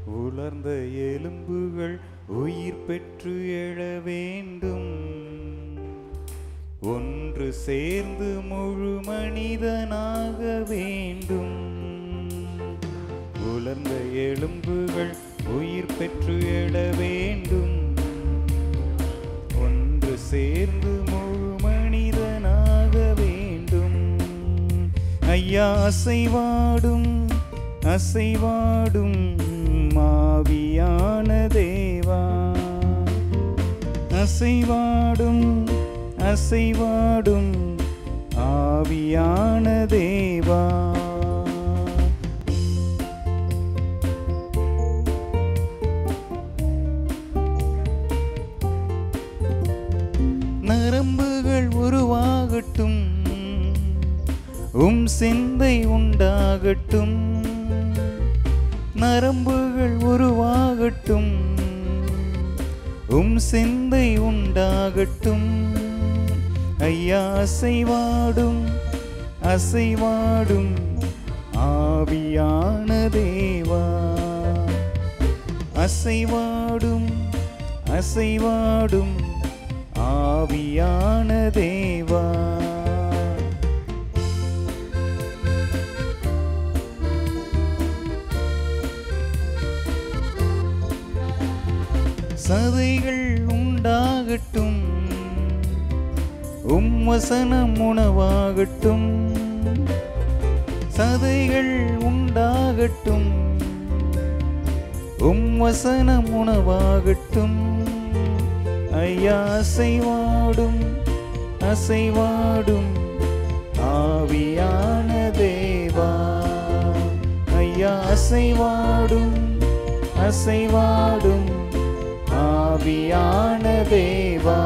உலர்ந்த எலும்புகள் உயிர் பெற்று எழ வேண்டும் ஒன்று சேர்ந்து முழு மனிதனாக வேண்டும் உலர்ந்த எலும்புகள் உயிர் பெற்று எழ வேண்டும் ஒன்று சேர்ந்து முழு மனிதனாக வேண்டும் ஐயா அசைவாடும் அசைவாடும் மாவியான தேவா அசைவாடும் அசைவாடும் ஆவியான தேவா நரம்புகள் உருவாகட்டும் உம் சிந்தை உண்டாகட்டும் நரம்புகள் உருவாகட்டும் உம் சிந்தை உண்டாகட்டும் ஐயா அசைவாடும் அசைவாடும் ஆவியான தேவா அசைவாடும் அசைவாடும் ஆவியான தேவா சதைகள் உண்டாகட்டும் உம் வசனம் உணவாகட்டும் சதைகள் உண்டாகட்டும் உம் வசனம் உணவாகட்டும் ஐயா அசைவாடும் அசைவாடும் ஆவியான தேவா ஐயா அசைவாடும் அசைவாடும் ஆவியான தேவா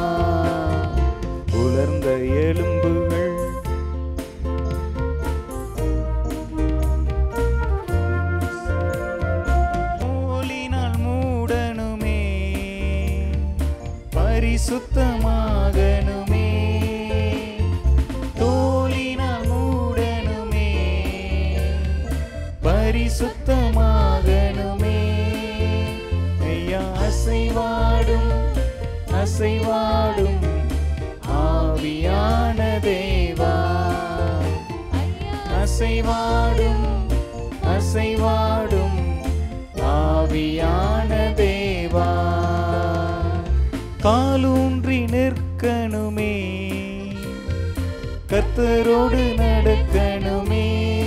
உலர்ந்த எலும்புகள் தோலினால் மூடணுமே பரிசுத்தமாகணுமே தோலினால் மூடணுமே பரிசுத்தமாகணுமே ஐயா அசைவாடும் அசைவாடும் ஆவியான தேவா அசைவாடும் அசைவாடும் ஆவியான தேவா காலூன்றி நிற்கணுமே கத்தரோடு நடக்கணுமே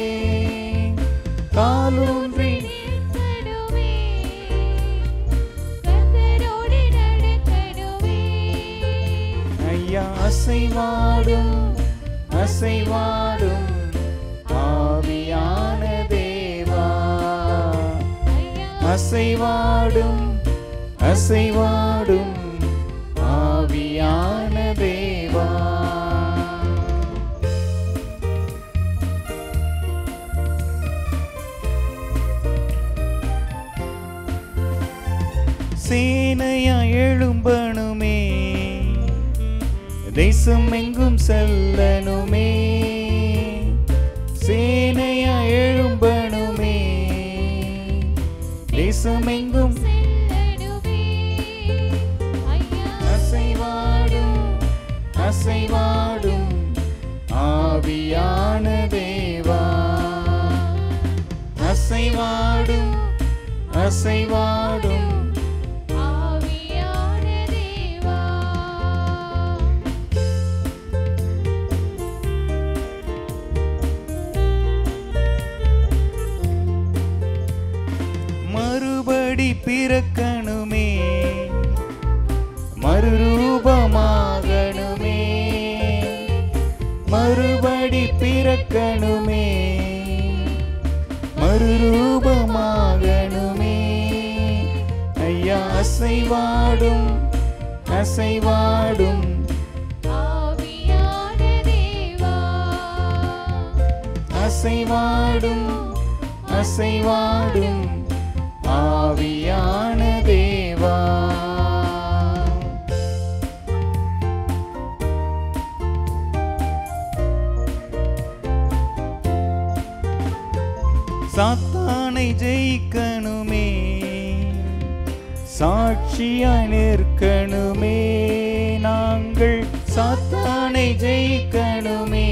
காலூன்றி நடக்கணுமே கர்த்தரோடு நடக்கணுமே ஐயா அசைவாடும் அசைவாடும் ஆவியான தேவா அசைவாடும் அசைவாடும் ஆவியான தேவா சேனையா எழும்பணுமே தேசம் எங்கும் செல்லணுமே சேனையா எழும்பணுமே தேசம் எங்கும் செல்லணுமே ஐயா அசைவாடும் அசைவாடும் ஆவியான தேவா அசைவாடும் அசைவாடும் ஆவியான தேவா மறுபடி பிறக்கணுமே மறுரூபமாகணுமே மறுபடி பிறக்கணுமே மறுரூபமாகணுமே ஐயா அசைவாடும் அசைவாடும் ஆவியான தேவா அசைவாடும் அசைவாடும் ஆவியான தேவா சாத்தான் சாத்தானை ஜெயிக்கணுமே சாட்சியாய் நிற்கணுமே நாங்கள் சாத்தானை ஜெயிக்கணுமே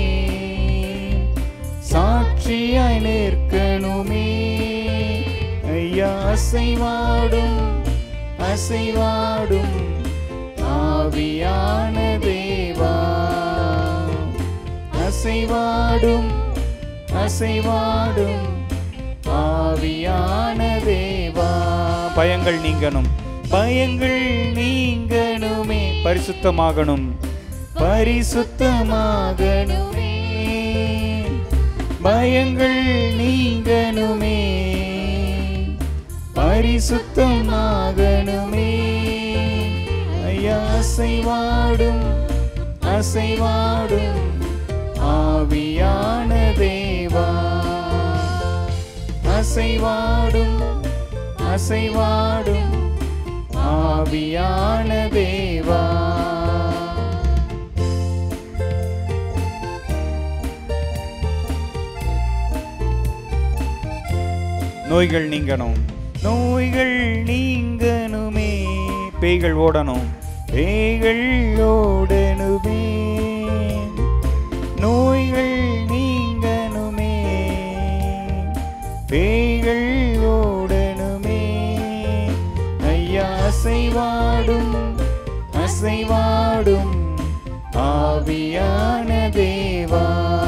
சாட்சியாய் நிற்கணுமே ஐயா அசைவாடும் அசைவாடும் ஆவியான தேவா அசைவாடும் அசைவாடும் ஆவியான தேவா பயங்கள் நீங்கணும் பயங்கள் நீங்கணுமே பரிசுத்தமாகணும் பரிசுத்தமாகணுமே பயங்கள் நீங்கணுமே பரிசுத்தமாகணுமே ஐயா அசைவாடும் அசைவாடும் ஆவியான தேவா அசைவாடும் அசைவாடும் ஆவியான தேவா நோய்கள் நீங்கணும் நோய்கள் நீங்கணுமே பேய்கள் ஓடணும் பேய்கள் ஓடணுமே நோய்கள் நீங்கணுமே பேய்கள் ஓடணுமே ஐயா அசைவாடும் அசைவாடும் ஆவியான தேவா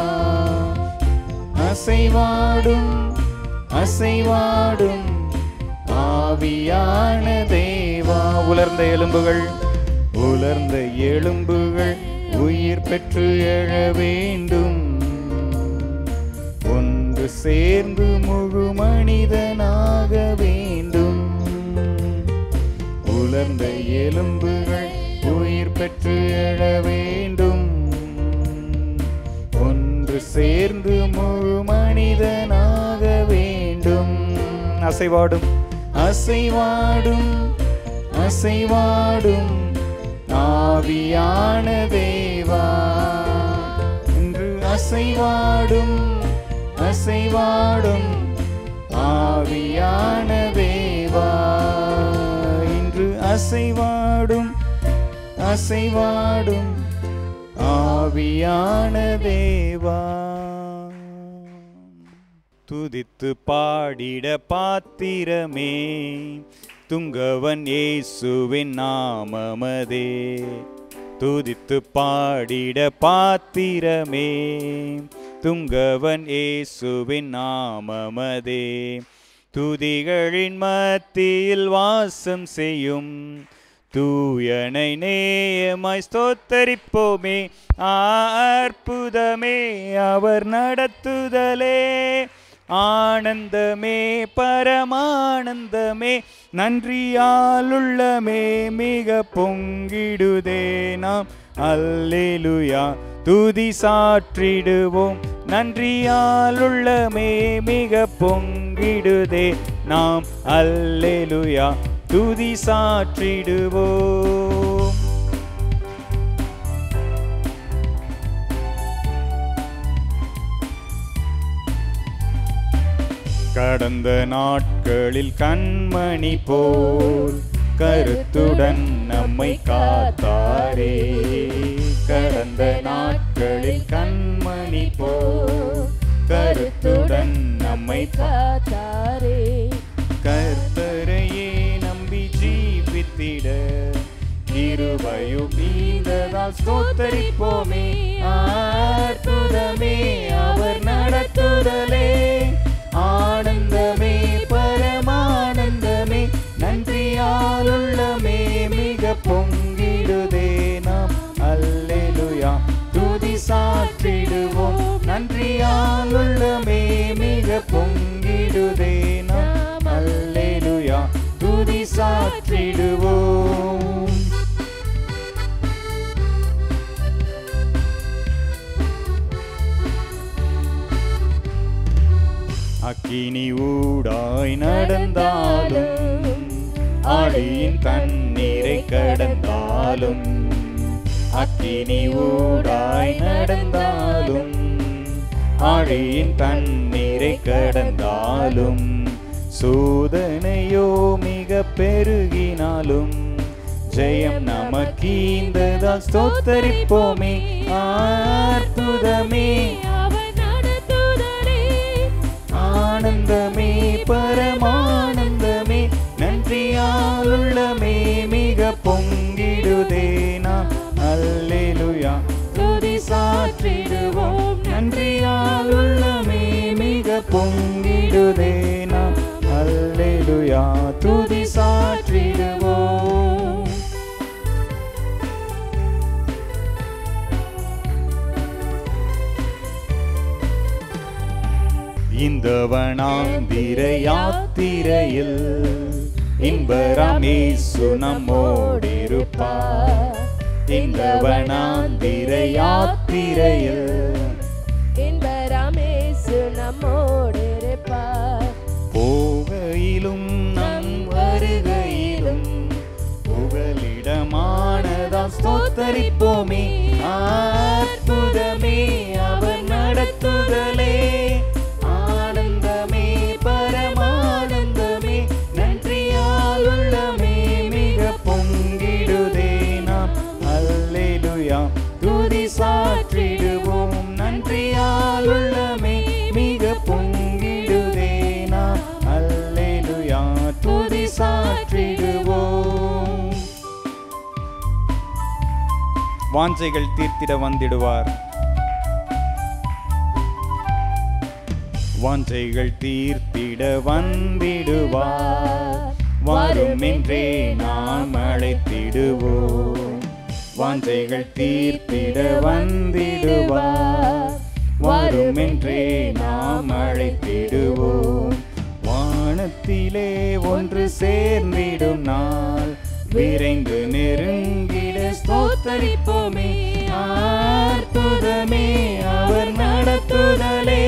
அசைவாடும் அசைவாடும் ஆவியான தேவா உலர்ந்த எலும்புகள் உலர்ந்த எலும்புகள் உயிர் பெற்று எழ வேண்டும் ஒன்று சேர்ந்து முழு மனிதனாக வேண்டும் உலர்ந்த எலும்புகள் உயிர் பெற்று எழ வேண்டும் ஒன்று சேர்ந்து முழு மனிதனாக வேண்டும் அசைவாடும் அசைவாடும் அசைவாடும் ஆவியான தேவா இன்று அசைவாடும் அசைவாடும் ஆவியான தேவா இன்று அசைவாடும் அசைவாடும் ஆவியான தேவா துதித்து பாடிட பாத்திரமே துங்கவன் இயேசுவின் நாமமதே துதித்து பாடிட பாத்திரமே துங்கவன் இயேசுவின் நாமமதே துதிகளின் மத்தியில் வாசம் செய்யும் தூயனை நேயமாய் ஸ்தோத்தரிப்போமே அற்புதமே அவர் நடத்துதலே ஆனந்தமே பரமானந்தமே நன்றியாலுள்ளமே மிக பொங்கிடுதே நாம் அல்லேலுயா துதி சாற்றிடுவோம் நன்றியாலுள்ளமே மிக பொங்கிடுதே நாம் அல்லேலுயா துதி சாற்றிடுவோம் கடந்த நாட்களில் கண்மணி போல் கருத்துடன் நம்மை காத்தாரே கடந்த நாட்களில் கண்மணி போல் கருத்துடன் நம்மை காத்தாரே கர்த்தரையே நம்பி ஜீவித்திட இருபயும் நீந்ததால் ஸ்தோத்தரிப்போமே அற்புதமே அவர் நடத்துதலே ஆனந்தமே பரமானந்தமே நன்றியாலுள்ளமே மிக பொங்கிடுதே நாம் அல்லேலுயா துதி சாற்றிடுவோம் நன்றியாலுள்ளமே மிக பொங்கிடுதே நாம் அல்லேலுயா துதி சாற்றிடுவோம் அக்கினி ஊடாய் நடந்தாலும் ஆடியின் தண்ணீரை கடந்தாலும் அக்கினி ஊடாய் நடந்தாலும் ஆழியின் தண்ணீரை கடந்தாலும் சோதனையோ மிக பெருகினாலும் ஜெயம் நமக்கீந்ததால் ஸ்தோத்தரிப்போமே அற்புதமே அவர் நடத்துதலே ஆனந்தமே பரமானந்தமே நன்றியாலுள்ளமே மிக பொங்கிடுதே நாம் அல்லேலுயா துதி சாற்றிடுவோம் நன்றியாலுள்ளமே மிக பொங்கிடுதே நாம் அல்லேலுயா துதி சாற்றிடுவோம் இந்த வனாந்திர யாத்திரையில் இன்பராமேசு நம்மோடிருப்பார் இந்த வனாந்திர யாத்திரையில் இன்பராமேசு நம்மோடு இருப்பார் போகையிலும் நம் வருகையிலும் புகலிடமானதா ஸ்தோத்தரிப்போமே அற்புதமே அவர் நடத்துதலே ஆனந்தமே பரமானந்தமே நன்றியாலுள்ளமே மிக பொங்கிடுதே நாம் அல்லேலுயா துதி சாற்றிடுவோம் நன்றியாலுள்ளமே மிக பொங்கிடுதே நாம் அல்லேலுயா துதி சாற்றிடுவோம் வாஞ்சைகள் தீர்த்திட வந்திடுவார் வாஞ்சைகள் தீர்த்திட வந்திடுவார் வரும் என்றே நாம் அழைத்திடுவோம் வாஞ்சைகள் தீர்த்திட வந்திடுவார் வரும் என்றே நாம் அழைத்திடுவோம் வானத்திலே ஒன்று சேர்ந்திடும் நாள் விரைந்து நெருங்கிட ஸ்தோத்தரிப்போமே அற்புதமே அவர் நடத்துதலே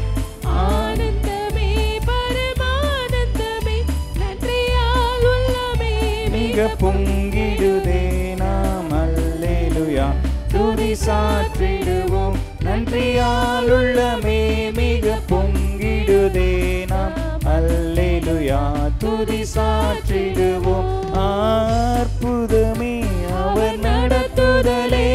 ஆனந்தமே பரமானந்தமே நன்றியால் உள்ளமே மிக பொங்கிடுதே நாம் அல்லேலுயா துதி சாற்றிடுவோம் நன்றியால் உள்ளமே மிக பொங்கிடுதே நாம் அல்லேலுயா துதி சாற்றிடுவோம் அற்புதமே அவர் நடத்துதலே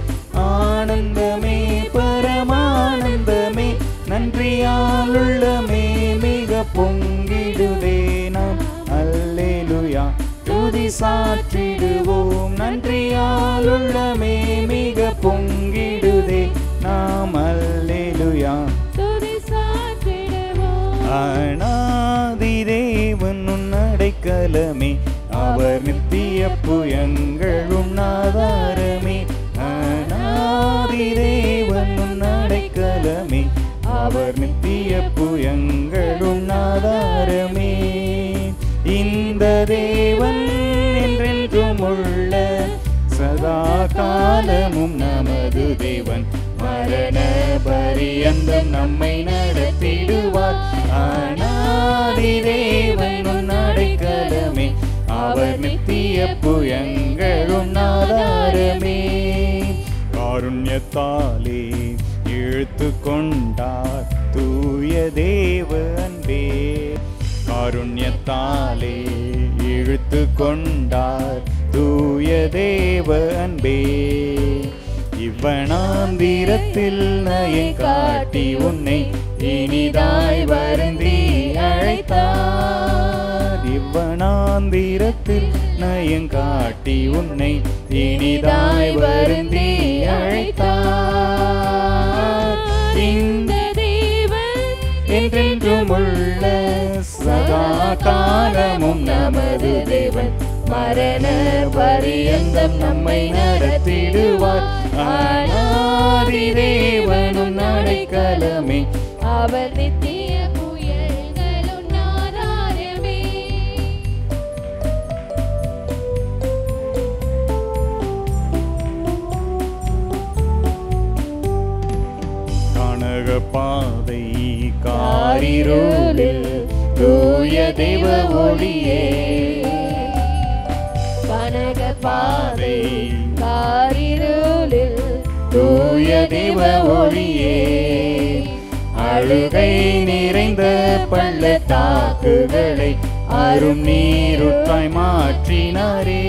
ஆனந்தமே பரமானந்தமே நன்றியால் உள்ளமே மிக பொங்கிடுதே நாம் அல்லேலுயா துதி சாற்றிடுவோம் நன்றியால் உள்ளமே மிக பொங்கிடுதே நாம் அல்லேலுயா துதி சாற்றிடுவோம் அனாதி தேவன் உன் அடைக்கலமே அவர் நித்திய புயங்கள் உன்னாதாரமே அனாதி தேவன் உன் அடைக்கலமே அவர் நித்திய புயங்கள் உன்னாதாரமே இந்த தேவன் என்றென்றும் உள்ள சதா காலமும் நமது தேவன் மரண பரியந்தம் நம்மை நடத்திடுவார் அநாதி தேவன் உன் அடைக்கலமே அவர் நித்திய புயங்களும் ஆதாரமே காருண்யத்தாலே இழுத்து கொண்டார் தூய தேவ அன்பே காருண்யத்தாலே இழுத்து கொண்டார் தூய தேவ அன்பே இவ்வனாந்திரத்தில் நயம் காட்டி உன்னை இனிதாய் வருந்தி அழைத்தார் இவ்வனாந்திரத்தில் நயம் காட்டி உன்னை இனிதாய் வருந்தி அழைத்தார் இந்த தேவன் என்றென்றும் உள்ள சதா காலமும் நமது தேவன் மரண பரியந்தம் நம்மை நடத்திடுவார் அநாதி தேவனும் அடைக்கலமே அவர் நித்திய புயல்களும் ஆதாரமே கனக பாதை காரிருளில் தூய தெய்வ ஒளியே கனக பாதை பாதை காரிருளில் தூய தெய்வ ஒளியே அழுகை நிறைந்த பள்ளத்தாக்குகளை அரும் நீருற்றாய் மாற்றினாரே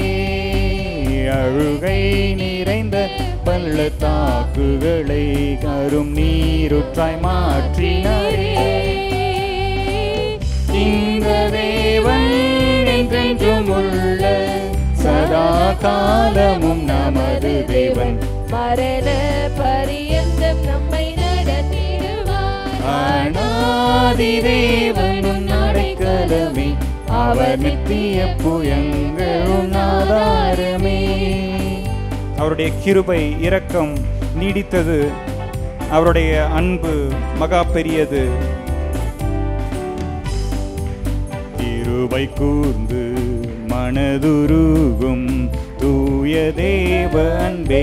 அழுகை நிறைந்த பள்ளத்தாக்குகளை அரும் நீருற்றாய் மாற்றினாரே இந்த தேவன் என்றென்றும் உள்ள சதா காலமும் நமது தேவன் மரண பரியந்தம் நம்மை நடத்திடுவார் அநாதி தேவனும் அடைக்கலமே அவர் நித்திய புயங்களும் ஆதாரமே அவருடைய கிருபை இரக்கம் நீடித்தது அவருடைய அன்பு மகா பெரியது கிருபை கூர்ந்து மனதுருகும் தூய தேவ அன்பே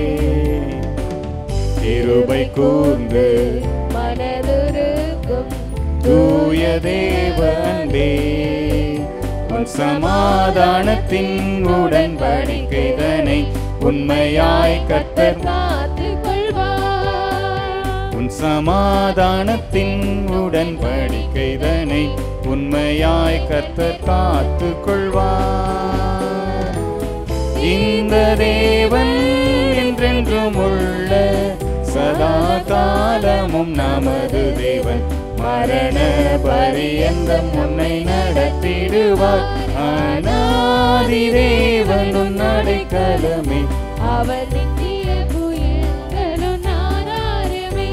கிருபை கூர்ந்து மனதுருகும் தூய தேவ அன்பே உன் சமாதானத்தின் உடன்படிக்கைதனை உண்மையாய் கத்தர் காத்து கொள்வார் உன் சமாதானத்தின் உடன்படிக்கைதனை உண்மையாய் கர்த்தர் காத்து கொள்வார் இந்த தேவன் என்றென்றும் உள்ள சதா காலமும் நமது தேவன் மரண பரியந்தம் உன்னை நடத்திடுவார் அநாதி தேவனும் நடைக்கலமே அவர் நித்திய புயங்களும் ஆதாரமே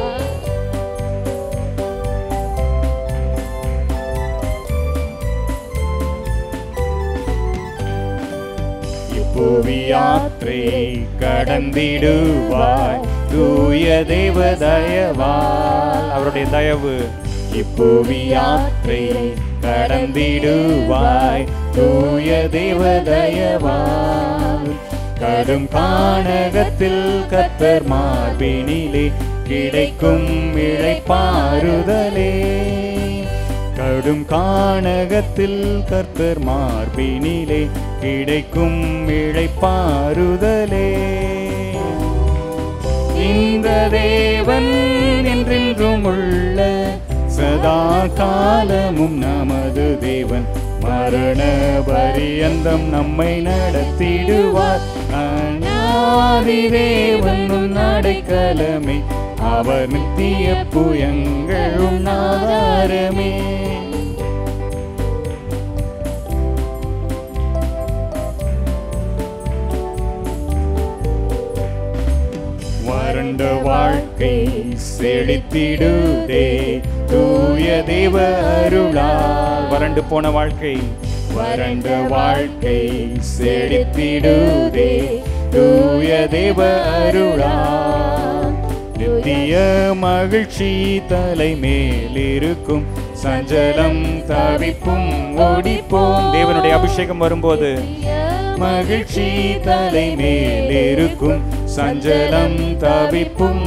இப்புவி யாத்திரை கடந்திடுவாய் தூய தேவ தயவால் அவருடைய தயவு இப்புவி யாத்திரை கடந்திடுவாய் தூய தேவ தயவால் கடும் கானகத்தில் கத்தர் மார்பினிலே கிடைக்கும் இழைப்பாறுதலே கடும் கானகத்தில் கர்த்தர் மார்பினிலே கிடைக்கும் இழைப்பாறுதலே இந்த தேவன் என்றென்றும் உள்ள சதா காலமும் நமது தேவன் மரண பரியந்தம் நம்மை நடத்திடுவார் அநாதி தேவன் உன் அடைக்கலமே அவர் நித்திய புயங்களும் ஆதாரமே வறண்ட வாழ்க்கை செழித்திடுதே தூய தேவ அருளால் வறண்டு போன வாழ்க்கை வறண்ட வாழ்க்கை செழித்திடுதே தூய தேவ அருளால் நித்திய மகிழ்ச்சி தலை மேலிருக்கும் சஞ்சலம் தவிப்பும் ஓடிப்போம் தேவனுடைய அபிஷேகம் வரும்போது மகிழ்ச்சி தலை மேலிருக்கும் சஞ்சலம் தவிப்பும்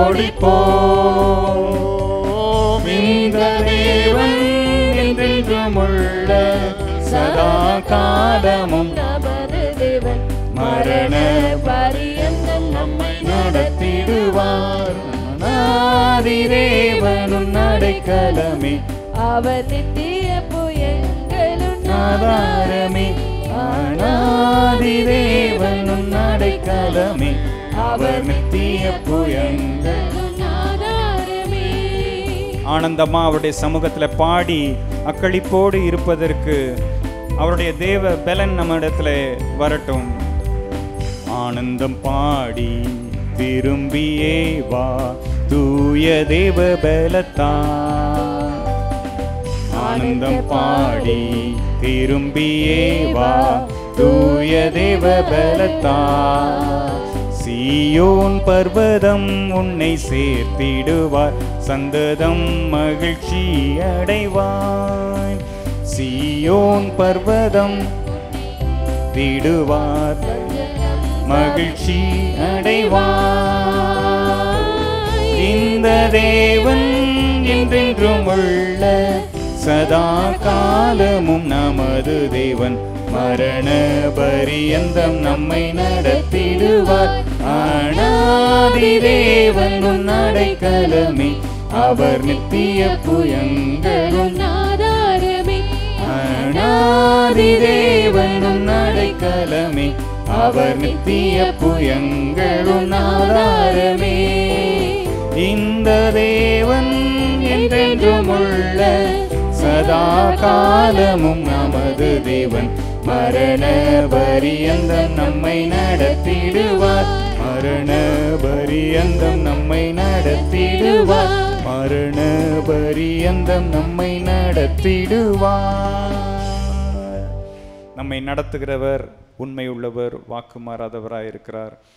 ஓடிப்போம் இந்த தேவன் என்றென்றும் உள்ள சதா காலமும் நமது தேவன் மரண பரியந்தம் நம்மை நடத்திடுவார் அநாதி தேவனும் நடைக்கலமே அவர் நித்திய புயங்களும் ஆதாரமே அநாதி தேவனும் நடைக்கலமே அவர் நித்திய புயங்கள் ஆதாரமே ஆனந்தமா அவருடைய சமூகத்துல பாடி அக்களிப்போடு இருப்பதற்கு அவருடைய தேவ பலன் நம்ம இடத்துல வரட்டும் ஆனந்தம் பாடி திரும்பியே வா தூய தேவ பலத்தா ஆனந்தம் பாடி திரும்பியே வா தூய தேவ பலத்தா சீயோன் பர்வதம் உன்னை சேர்த்திடுவார் சந்ததம் மகிழ்ச்சி அடைவாய் சீயோன் பர்வதம் திடுவார் மகிழ்ச்சி அடைவார் இந்த தேவன் என்றென்றும் உள்ள சதா காலமும் நமது தேவன் மரண பரியந்தம் நம்மை நடத்திடுவார் அநாதி தேவன் உன் அடைக்கலமே அவர் நித்திய புயங்களும் ஆதாரமே அநாதி தேவனும் நடைக்கலமே அவர் நித்திய புயங்களும் ஆதாரமே இந்த தேவன் என்றென்றும் உள்ள சதா காலமும் நமது தேவன் மரண பரியந்தம் நம்மை நடத்திடுவார் மரண பரியந்தம் நம்மை நடத்திடுவார் மரண பரியந்தம் நம்மை நடத்திடுவார் நம்மை நடத்துகிறவர் உண்மை உள்ளவர் வாக்கு மாறாதவராயிருக்கிறார்